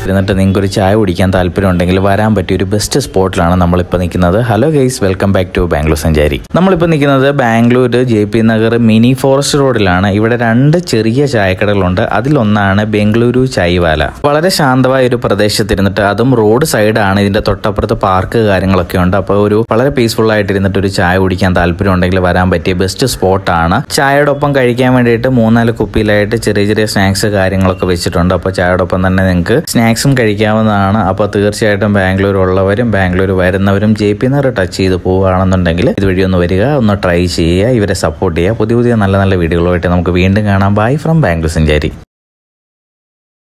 എന്നിട്ട് നിങ്ങൾക്ക് ഒരു ചായ കുടിക്കാൻ താല്പര്യം ഉണ്ടെങ്കിൽ വരാൻ പറ്റിയ ഒരു ബെസ്റ്റ് സ്പോട്ടിലാണ് നമ്മളിപ്പോൾ നിൽക്കുന്നത് hello guys welcome back to Bangalore സഞ്ചാരി നമ്മളിപ്പോൾ നിൽക്കുന്നത് Bangalore J P Nagar mini forest റോഡിലാണ് ഇവിടെ രണ്ട് ചെറിയ ചായക്കടകളുണ്ട് അതിലൊന്നാണ് ബംഗളൂരു ചായവാല വളരെ ശാന്തമായ ഒരു പ്രദേശത്തിരുന്നിട്ട് അതും റോഡ് സൈഡാണ് ഇതിന്റെ തൊട്ടപ്പുറത്ത് പാർക്ക് കാര്യങ്ങളൊക്കെ ഉണ്ട് അപ്പോൾ ഒരു വളരെ പീസ്ഫുൾ ആയിട്ട് ഇരുന്നിട്ട് ഒരു ചായ കുടിക്കാൻ താല്പര്യം ഉണ്ടെങ്കിൽ വരാൻ പറ്റിയ ബെസ്റ്റ് സ്പോട്ടാണ് ചായയോടൊപ്പം കഴിക്കാൻ വേണ്ടിയിട്ട് മൂന്നാല് കുപ്പിയിലായിട്ട് ചെറിയ ചെറിയ സ്നാക്സ് കാര്യങ്ങളൊക്കെ വെച്ചിട്ടുണ്ട് അപ്പോൾ ചായയോടൊപ്പം തന്നെ നിങ്ങൾക്ക് സ്നാക്സും കഴിക്കാവുന്നതാണ് അപ്പോൾ തീർച്ചയായിട്ടും ബാംഗ്ലൂർ ഉള്ളവരും ബാംഗ്ലൂർ വരുന്നവരും ജെ പി നഗർ ടച്ച് ചെയ്ത് പോവുകയാണെന്നുണ്ടെങ്കിൽ ഇതുവഴി ഒന്ന് വരിക ഒന്ന് ട്രൈ ചെയ്യുക ഇവരെ സപ്പോർട്ട് ചെയ്യുക പുതിയ പുതിയ നല്ല നല്ല വീഡിയോകളുമായിട്ട് നമുക്ക് വീണ്ടും കാണാം ബൈ ഫ്രം ബാംഗ്ലൂർ സഞ്ചാരി